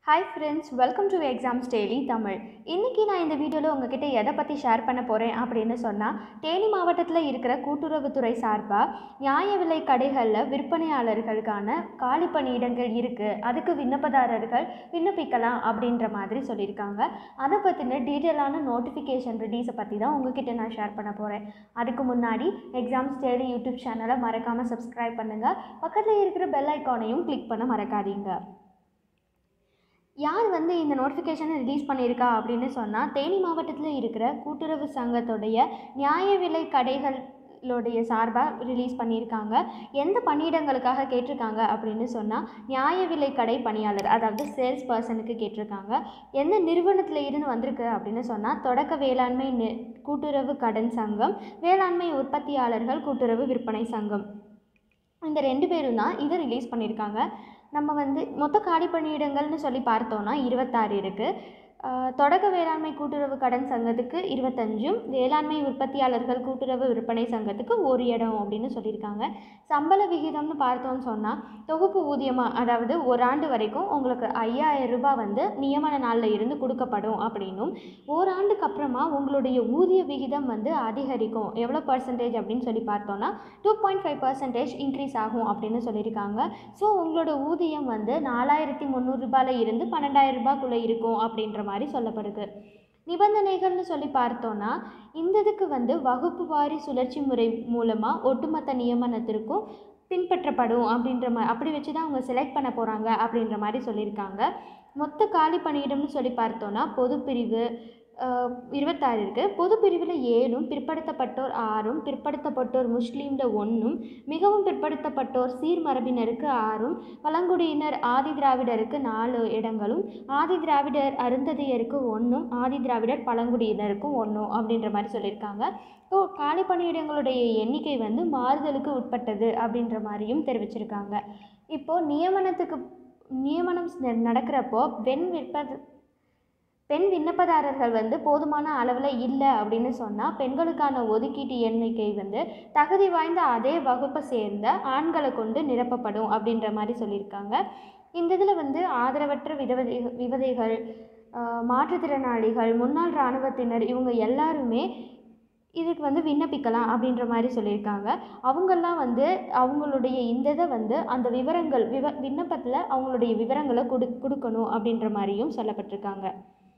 hi friends welcome to exams daily Tamil இன்றைக்கி நான் இந்த வீடியோவில் உங்ககிட்ட எதை பற்றி ஷேர் பண்ண போகிறேன் அப்படின்னு சொன்னால் தேனி மாவட்டத்தில் இருக்கிற கூட்டுறவுத்துறை சார்பாக நியாய விலை கடைகளில் விற்பனையாளர்களுக்கான காலி பணியிடங்கள் இருக்குது அதுக்கு விண்ணப்பதாரர்கள் விண்ணப்பிக்கலாம் அப்படின்ற மாதிரி சொல்லியிருக்காங்க அதை பற்றின டீட்டெயிலான நோட்டிஃபிகேஷன் ரிலீஸை பற்றி தான் உங்ககிட்ட நான் ஷேர் பண்ண போகிறேன் அதுக்கு முன்னாடி எக்ஸாம்ஸ் டெய்லி யூடியூப் சேனலை மறக்காமல் சப்ஸ்கிரைப் பண்ணுங்கள் பக்கத்தில் இருக்கிற பெல் ஐக்கானையும் கிளிக் பண்ண மறக்காதீங்க யார் வந்து இந்த நோட்டிஃபிகேஷனை ரிலீஸ் பண்ணியிருக்கா அப்படின்னு சொன்னால் தேனி மாவட்டத்தில் இருக்கிற கூட்டுறவு சங்கத்துடைய நியாய விலை கடைகளுடைய சார்பாக ரிலீஸ் பண்ணியிருக்காங்க எந்த பணியிடங்களுக்காக கேட்டிருக்காங்க அப்படின்னு சொன்னால் நியாய விலை கடை பணியாளர் அதாவது சேல்ஸ் பர்சனுக்கு கேட்டிருக்காங்க எந்த நிறுவனத்தில் இருந்து வந்திருக்கு அப்படின்னு சொன்னால் தொடக்க வேளாண்மை நி கூட்டுறவு கடன் சங்கம் வேளாண்மை உற்பத்தியாளர்கள் கூட்டுறவு விற்பனை சங்கம் இந்த ரெண்டு பேரும் தான் இதை ரிலீஸ் பண்ணியிருக்காங்க நம்ம வந்து மொத்த காலி பணியிடங்கள்னு சொல்லி பார்த்தோன்னா இருபத்தாறு இருக்குது தொடக்க வேளாண்மை கூட்டுறவு கடன் சங்கத்துக்கு இருபத்தஞ்சும் வேளாண்மை உற்பத்தியாளர்கள் கூட்டுறவு விற்பனை சங்கத்துக்கு ஒரு இடம் அப்படின்னு சொல்லியிருக்காங்க சம்பள விகிதம்னு பார்த்தோன்னு சொன்னால் தொகுப்பு ஊதியமாக அதாவது ஒரு ஆண்டு வரைக்கும் உங்களுக்கு ஐயாயிரம் ரூபாய் வந்து நியமன நாளில் இருந்து கொடுக்கப்படும் அப்படின்னும் ஓராண்டுக்கு அப்புறமா உங்களுடைய ஊதிய விகிதம் வந்து அதிகரிக்கும் எவ்வளோ பர்சன்டேஜ் அப்படின்னு சொல்லி பார்த்தோன்னா two point five percentage increase ஆகும் அப்படின்னு சொல்லியிருக்காங்க ஸோ உங்களோட ஊதியம் வந்து நாலாயிரத்தி முந்நூறுரூபாயில் இருந்து பன்னெண்டாயிரம் ரூபாய்க்குள்ளே இருக்கும் அப்படின்ற மாதிரி சொல்லப்படுது நிபந்தனைகள்னு சொல்லி பார்த்தோன்னா இந்த இதுக்கு வந்து வகுப்பு வாரி சுழற்சி முறை மூலமாக ஒட்டுமொத்த நியமனத்திற்கும் பின்பற்றப்படும் அப்படின்ற மாதிரி அப்படி வச்சு தான் அவங்க செலக்ட் பண்ண போகிறாங்க அப்படின்ற மாதிரி சொல்லியிருக்காங்க மொத்த காலி பணியிடம்னு சொல்லி பார்த்தோன்னா பொதுப்பிரிவு இருபத்தாறு இருக்குது பொது பிரிவில் ஏழும் பிற்படுத்தப்பட்டோர் ஆறும் பிற்படுத்தப்பட்டோர் முஸ்லீமில் ஒன்றும் மிகவும் பிற்படுத்தப்பட்டோர் சீர்மரபினருக்கு ஆறும் பழங்குடியினர் ஆதி திராவிடருக்கு நாலு இடங்களும் ஆதி திராவிடர் அருந்ததியருக்கு ஒன்றும் ஆதி திராவிடர் பழங்குடியினருக்கும் ஒன்றும் அப்படின்ற மாதிரி சொல்லியிருக்காங்க ஸோ காலி பணியிடங்களுடைய எண்ணிக்கை வந்து மாறுதலுக்கு உட்பட்டது அப்படின்ற மாதிரியும் தெரிவிச்சிருக்காங்க இப்போது நியமனத்துக்கு நியமனம் நடக்கிறப்போ பெண் விற்பது பெண் விண்ணப்பதாரர்கள் வந்து போதுமான அளவில் இல்லை அப்படின்னு சொன்னால் பெண்களுக்கான ஒதுக்கீட்டு எண்ணிக்கை வந்து தகுதி வாய்ந்த அதே வகுப்பை சேர்ந்த ஆண்களை கொண்டு நிரப்பப்படும் அப்படின்ற மாதிரி சொல்லியிருக்காங்க இந்த இதில் வந்து ஆதரவற்ற விதவதை விவதைகள் மாற்றுத்திறனாளிகள் முன்னாள் இராணுவத்தினர் இவங்க எல்லாருமே இதுக்கு வந்து விண்ணப்பிக்கலாம் அப்படின்ற மாதிரி சொல்லியிருக்காங்க அவங்கெல்லாம் வந்து அவங்களுடைய இந்த இதை வந்து அந்த விவரங்கள் விவ விண்ணப்பத்தில் அவங்களுடைய விவரங்களை கொடு கொடுக்கணும் அப்படின்ற மாதிரியும் சொல்லப்பட்டிருக்காங்க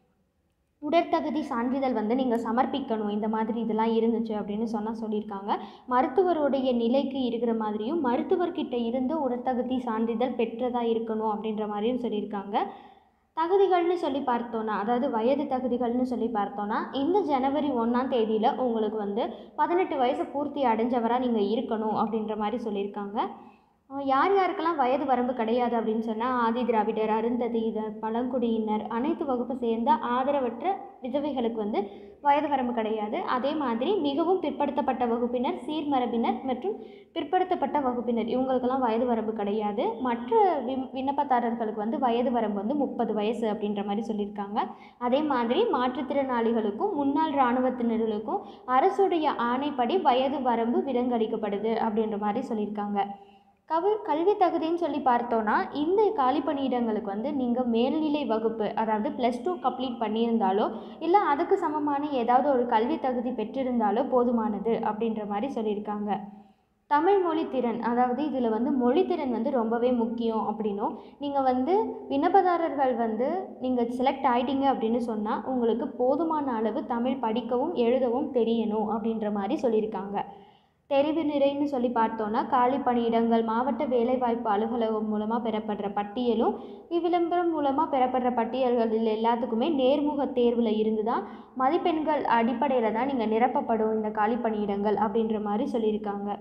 உடற்தகுதி சான்றிதழ் வந்து நீங்கள் சமர்ப்பிக்கணும் இந்த மாதிரி இதெல்லாம் இருந்துச்சு அப்படின்னு சொன்னால் சொல்லியிருக்காங்க மருத்துவருடைய நிலைக்கு இருக்கிற மாதிரியும் மருத்துவர்கிட்ட இருந்து உடற்தகுதி சான்றிதழ் பெற்றதாக இருக்கணும் அப்படின்ற மாதிரியும் சொல்லியிருக்காங்க தகுதிகள்னு சொல்லி பார்த்தோன்னா அதாவது வயது தகுதிகள்னு சொல்லி பார்த்தோன்னா இந்த ஜனவரி ஒன்றாம் தேதியில் உங்களுக்கு வந்து பதினெட்டு வயசு பூர்த்தி அடைஞ்சவராக நீங்கள் இருக்கணும் அப்படின்ற மாதிரி சொல்லியிருக்காங்க யார் யாருக்கெல்லாம் வயது வரம்பு கிடையாது அப்படின்னு சொன்னால் ஆதி திராவிடர் அருந்ததியினர் பழங்குடியினர் அனைத்து வகுப்பு சேர்ந்த ஆதரவற்ற விதவைகளுக்கு வந்து வயது வரம்பு கிடையாது அதே மாதிரி மிகவும் பிற்படுத்தப்பட்ட வகுப்பினர் சீர்மரபினர் மற்றும் பிற்படுத்தப்பட்ட வகுப்பினர் இவங்களுக்கெல்லாம் வயது வரம்பு கிடையாது மற்ற விம் விண்ணப்பதாரர்களுக்கு வந்து வயது வரம்பு வந்து முப்பது வயசு அப்படின்ற மாதிரி சொல்லியிருக்காங்க அதே மாதிரி மாற்றுத்திறனாளிகளுக்கும் முன்னாள் இராணுவத்தினர்களுக்கும் அரசுடைய ஆணைப்படி வயது வரம்பு விலங்களிக்கப்படுது அப்படின்ற மாதிரி சொல்லியிருக்காங்க கவி கல்வி தகுதின்னு சொல்லி பார்த்தோன்னா இந்த காலி பணியிடங்களுக்கு வந்து நீங்கள் மேல்நிலை வகுப்பு அதாவது ப்ளஸ் டூ கம்ப்ளீட் பண்ணியிருந்தாலோ இல்லை அதுக்கு சமமான ஏதாவது ஒரு கல்வி தகுதி பெற்றிருந்தாலோ போதுமானது அப்படின்ற மாதிரி சொல்லியிருக்காங்க தமிழ் மொழி திறன் அதாவது இதில் வந்து மொழித்திறன் வந்து ரொம்பவே முக்கியம் அப்படின்னும் நீங்கள் வந்து விண்ணப்பதாரர்கள் வந்து நீங்கள் செலக்ட் ஆகிட்டீங்க அப்படின்னு சொன்னால் உங்களுக்கு போதுமான அளவு தமிழ் படிக்கவும் எழுதவும் தெரியணும் அப்படின்ற மாதிரி சொல்லியிருக்காங்க தெரிவு நிறைன்னு சொல்லி பார்த்தோன்னா காலி பணியிடங்கள் மாவட்ட வேலைவாய்ப்பு அலுவலகம் மூலமாக பெறப்படுற பட்டியலும் இவ்விளம்பரம் மூலமாக பெறப்படுற பட்டியல்களில் எல்லாத்துக்குமே நேர்முக தேர்வில் இருந்து தான் மதிப்பெண்கள் அடிப்படையில் தான் நீங்கள் நிரப்பப்படும் இந்த காலி பணியிடங்கள் அப்படின்ற மாதிரி சொல்லியிருக்காங்க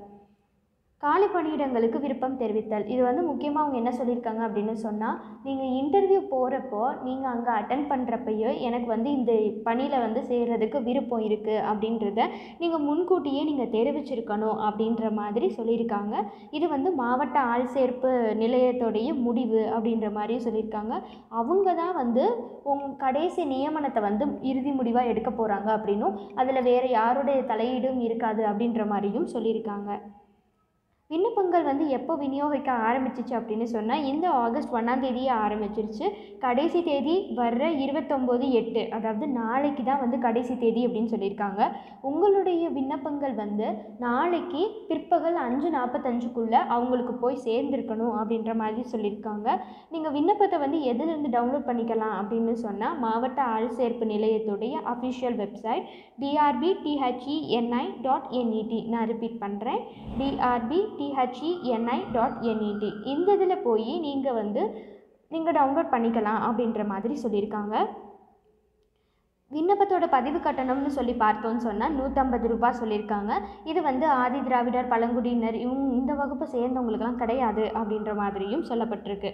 காலி பணியிடங்களுக்கு விருப்பம் தெரிவித்தல் இது வந்து முக்கியமாக அவங்க என்ன சொல்லியிருக்காங்க அப்படின்னு சொன்னால் நீங்கள் இன்டர்வியூ போகிறப்போ நீங்கள் அங்கே அட்டன் பண்ணுறப்பையோ எனக்கு வந்து இந்த பணியில் வந்து சேர்கிறதுக்கு விருப்பம் இருக்குது அப்படின்றத நீங்கள் முன்கூட்டியே நீங்கள் தெரிவிச்சிருக்கணும் அப்படின்ற மாதிரி சொல்லியிருக்காங்க இது வந்து மாவட்ட ஆள் சேர்ப்பு நிலையத்துடைய முடிவு அப்படின்ற மாதிரியும் சொல்லியிருக்காங்க அவங்க தான் வந்து உங் கடைசி நியமனத்தை வந்து இறுதி முடிவாக எடுக்க போகிறாங்க அப்படின்னும் அதில் வேறு யாருடைய தலையீடும் இருக்காது அப்படின்ற மாதிரியும் சொல்லியிருக்காங்க விண்ணப்பங்கள் வந்து எப்போ விநியோகிக்க ஆரம்பிச்சிச்சு அப்படின்னு சொன்னால் இந்த ஆகஸ்ட் ஒன்றாம் தேதியே ஆரம்பிச்சிருச்சு கடைசி தேதி வர்ற இருபத்தொம்போது எட்டு அதாவது நாளைக்கு தான் வந்து கடைசி தேதி அப்படின்னு சொல்லியிருக்காங்க உங்களுடைய விண்ணப்பங்கள் வந்து நாளைக்கு பிற்பகல் அஞ்சு நாற்பத்தஞ்சுக்குள்ளே அவங்களுக்கு போய் சேர்ந்துருக்கணும் அப்படின்ற மாதிரி சொல்லியிருக்காங்க நீங்கள் விண்ணப்பத்தை வந்து எதுலேருந்து டவுன்லோட் பண்ணிக்கலாம் அப்படின்னு சொன்னால் மாவட்ட ஆள் சேர்ப்பு நிலையத்துடைய அஃபிஷியல் வெப்சைட் டிஆர்பி டிஹெச்இஎன்ஐ டாட் என்இடி நான் ரிப்பீட் பண்ணுறேன் டிஆர்பி டிஹெச்இஎன்ஐ டாட் என்இடி இந்த இதில் போய் நீங்கள் வந்து நீங்கள் டவுன்லோட் பண்ணிக்கலாம் அப்படின்ற மாதிரி சொல்லியிருக்காங்க விண்ணப்பத்தோட பதிவு கட்டணம்னு சொல்லி பார்த்தோன்னு சொன்னால் நூற்றம்பது ரூபாய் சொல்லியிருக்காங்க இது வந்து ஆதி திராவிடர் பழங்குடியினர் இவங்க இந்த வகுப்பை சேர்ந்தவங்களுக்கெல்லாம் கிடையாது அப்படின்ற மாதிரியும் சொல்லப்பட்டிருக்கு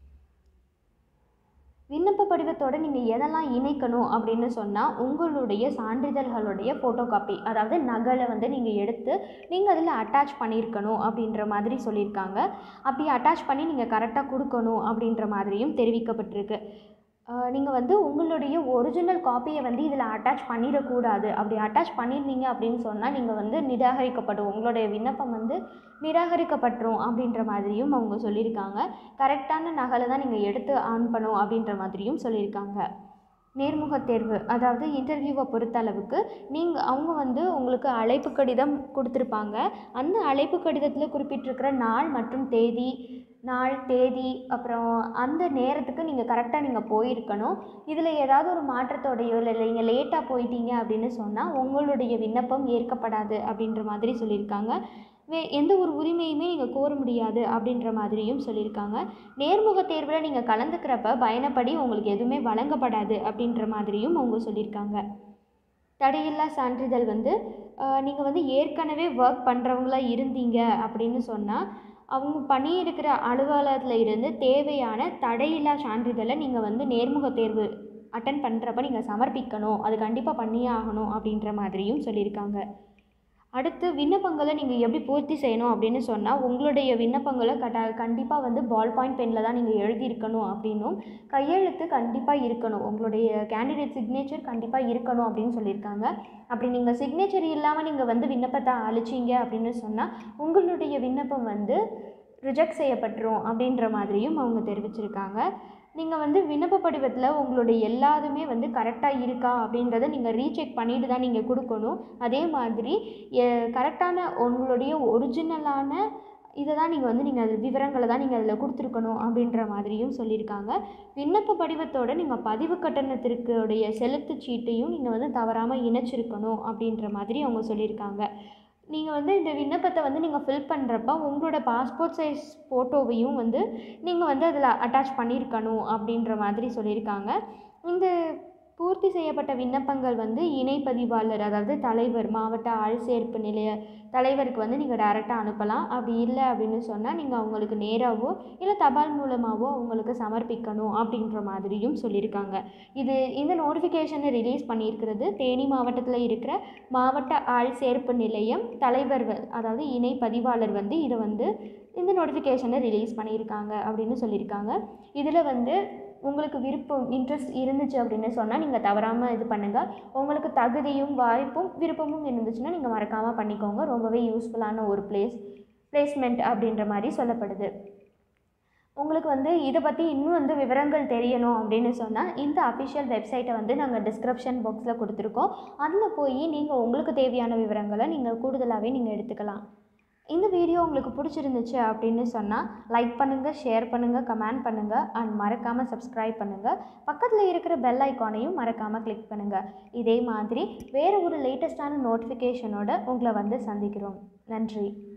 விண்ணப்ப படிவத்தோட நீங்கள் எதெல்லாம் இணைக்கணும் அப்படின்னு சொன்னால் உங்களுடைய சான்றிதழ்களுடைய ஃபோட்டோ காப்பி அதாவது நகலை வந்து நீங்கள் எடுத்து நீங்கள் அதில் அட்டாச் பண்ணியிருக்கணும் அப்படின்ற மாதிரி சொல்லியிருக்காங்க அப்படி அட்டாச் பண்ணி நீங்கள் கரெக்டாக கொடுக்கணும் அப்படின்ற மாதிரியும் தெரிவிக்கப்பட்டிருக்கு நீங்கள் வந்து உங்களுடைய ஒரிஜினல் காப்பியை வந்து இதில் அட்டாச் பண்ணிடக்கூடாது அப்படி அட்டாச் பண்ணியிருந்தீங்க அப்படின்னு சொன்னால் நீங்கள் வந்து நிராகரிக்கப்படும் உங்களுடைய விண்ணப்பம் வந்து நிராகரிக்கப்பட்டுரும் அப்படின்ற மாதிரியும் அவங்க சொல்லியிருக்காங்க கரெக்டான நகலை தான் நீங்கள் எடுத்து அனுப்பணும் அப்படின்ற மாதிரியும் சொல்லியிருக்காங்க நேர்முகத் தேர்வு அதாவது இன்டர்வியூவை பொறுத்தளவுக்கு நீங்கள் அவங்க வந்து உங்களுக்கு அழைப்பு கடிதம் கொடுத்துருப்பாங்க அந்த அழைப்பு கடிதத்தில் குறிப்பிட்டிருக்கிற நாள் மற்றும் தேதி நாள் தேதி அப்புறம் அந்த நேரத்துக்கு நீங்கள் கரெக்டாக நீங்கள் போயிருக்கணும் இதில் ஏதாவது ஒரு மாற்றத்தோடையோ இல்லை நீங்கள் லேட்டாக போயிட்டீங்க அப்படின்னு சொன்னால் உங்களுடைய விண்ணப்பம் ஏற்கப்படாது அப்படின்ற மாதிரி சொல்லியிருக்காங்க வே எந்த ஒரு உரிமையுமே நீங்கள் கோர முடியாது அப்படின்ற மாதிரியும் சொல்லியிருக்காங்க நேர்முக தேர்வில் நீங்கள் கலந்துக்கிறப்ப பயணப்படி உங்களுக்கு எதுவுமே வழங்கப்படாது அப்படின்ற மாதிரியும் அவங்க சொல்லியிருக்காங்க தடையில்லா சான்றிதழ் வந்து நீங்கள் வந்து ஏற்கனவே ஒர்க் பண்ணுறவங்களா இருந்தீங்க அப்படின்னு சொன்னால் அவங்க பணியிருக்கிற அலுவலகத்தில் இருந்து தேவையான தடையில்லா சான்றிதழை நீங்கள் வந்து நேர்முக தேர்வு அட்டன் பண்ணுறப்ப நீங்கள் சமர்ப்பிக்கணும் அது கண்டிப்பாக பண்ணியே ஆகணும் அப்படின்ற மாதிரியும் சொல்லியிருக்காங்க அடுத்து விண்ணப்பங்களை நீங்கள் எப்படி பூர்த்தி செய்யணும் அப்படின்னு சொன்னால் உங்களுடைய விண்ணப்பங்களை கட்ட கண்டிப்பாக வந்து பால் பாயிண்ட் பெனில் தான் நீங்கள் எழுதியிருக்கணும் அப்படின்னும் கையெழுத்து கண்டிப்பாக இருக்கணும் உங்களுடைய கேண்டிடேட் சிக்னேச்சர் கண்டிப்பாக இருக்கணும் அப்படின்னு சொல்லியிருக்காங்க அப்படி நீங்கள் சிக்னேச்சர் இல்லாமல் நீங்கள் வந்து விண்ணப்பத்தை அழிச்சிங்க அப்படின்னு சொன்னால் உங்களுடைய விண்ணப்பம் வந்து ரிஜெக்ட் செய்யப்பட்டுரும் அப்படின்ற மாதிரியும் அவங்க தெரிவிச்சிருக்காங்க நீங்கள் வந்து விண்ணப்ப படிவத்தில் உங்களுடைய எல்லாதுமே வந்து கரெக்டாக இருக்கா அப்படின்றத நீங்கள் ரீசெக் பண்ணிட்டு தான் நீங்கள் கொடுக்கணும் அதே மாதிரி கரெக்டான உங்களுடைய ஒரிஜினலான இதை தான் நீங்கள் வந்து நீங்கள் அது விவரங்களை தான் நீங்கள் அதில் கொடுத்துருக்கணும் அப்படின்ற மாதிரியும் சொல்லியிருக்காங்க விண்ணப்ப படிவத்தோட நீங்கள் பதிவு கட்டணத்திற்கு உடைய செலுத்து சீட்டையும் நீங்கள் வந்து தவறாமல் இணைச்சிருக்கணும் அப்படின்ற மாதிரி அவங்க சொல்லியிருக்காங்க நீங்கள் வந்து இந்த விண்ணப்பத்தை வந்து நீங்கள் ஃபில் பண்ணுறப்ப உங்களோட பாஸ்போர்ட் சைஸ் ஃபோட்டோவையும் வந்து நீங்கள் வந்து அதில் அட்டாச் பண்ணியிருக்கணும் அப்படின்ற மாதிரி சொல்லியிருக்காங்க இந்த பூர்த்தி செய்யப்பட்ட விண்ணப்பங்கள் வந்து இணைப்பதிவாளர் அதாவது தலைவர் மாவட்ட ஆள் சேர்ப்பு நிலைய தலைவருக்கு வந்து நீங்கள் டேரெக்டாக அனுப்பலாம் அப்படி இல்லை அப்படின்னு சொன்னால் நீங்கள் அவங்களுக்கு நேராகவோ இல்லை தபால் மூலமாகவோ அவங்களுக்கு சமர்ப்பிக்கணும் அப்படின்ற மாதிரியும் சொல்லியிருக்காங்க இது இந்த நோட்டிஃபிகேஷனை ரிலீஸ் பண்ணியிருக்கிறது தேனி மாவட்டத்தில் இருக்கிற மாவட்ட ஆள் சேர்ப்பு நிலையம் தலைவர் வ- அதாவது இணை பதிவாளர் வந்து இதை வந்து இந்த நோட்டிஃபிகேஷனை ரிலீஸ் பண்ணியிருக்காங்க அப்படின்னு சொல்லியிருக்காங்க இதில் வந்து உங்களுக்கு விருப்பம் இன்ட்ரெஸ்ட் இருந்துச்சு அப்படின்னு சொன்னால் நீங்கள் தவறாமல் இது பண்ணுங்கள் உங்களுக்கு தகுதியும் வாய்ப்பும் விருப்பமும் இருந்துச்சுன்னா நீங்கள் மறக்காமல் பண்ணிக்கோங்க ரொம்பவே யூஸ்ஃபுல்லான ஒரு பிளேஸ் பிளேஸ்மெண்ட் அப்படின்ற மாதிரி சொல்லப்படுது உங்களுக்கு வந்து இதை பற்றி இன்னும் வந்து விவரங்கள் தெரியணும் அப்படின்னு சொன்னால் இந்த அஃபிஷியல் வெப்சைட்டை வந்து நாங்கள் டிஸ்கிரிப்ஷன் பாக்ஸில் கொடுத்துருக்கோம் அதில் போய் நீங்கள் உங்களுக்கு தேவையான விவரங்களை நீங்கள் கூடுதலாகவே நீங்கள் எடுத்துக்கலாம் இந்த வீடியோ உங்களுக்கு பிடிச்சிருந்துச்சு அப்படின்னு சொன்னால் லைக் பண்ணுங்கள் ஷேர் பண்ணுங்கள் கமெண்ட் பண்ணுங்கள் அண்ட் மறக்காமல் சப்ஸ்கிரைப் பண்ணுங்கள் பக்கத்தில் இருக்கிற பெல் ஐக்கானையும் மறக்காமல் கிளிக் பண்ணுங்கள் இதே மாதிரி வேறு ஒரு லேட்டஸ்டான நோட்டிஃபிகேஷனோட உங்களை வந்து சந்திக்கிறோம் நன்றி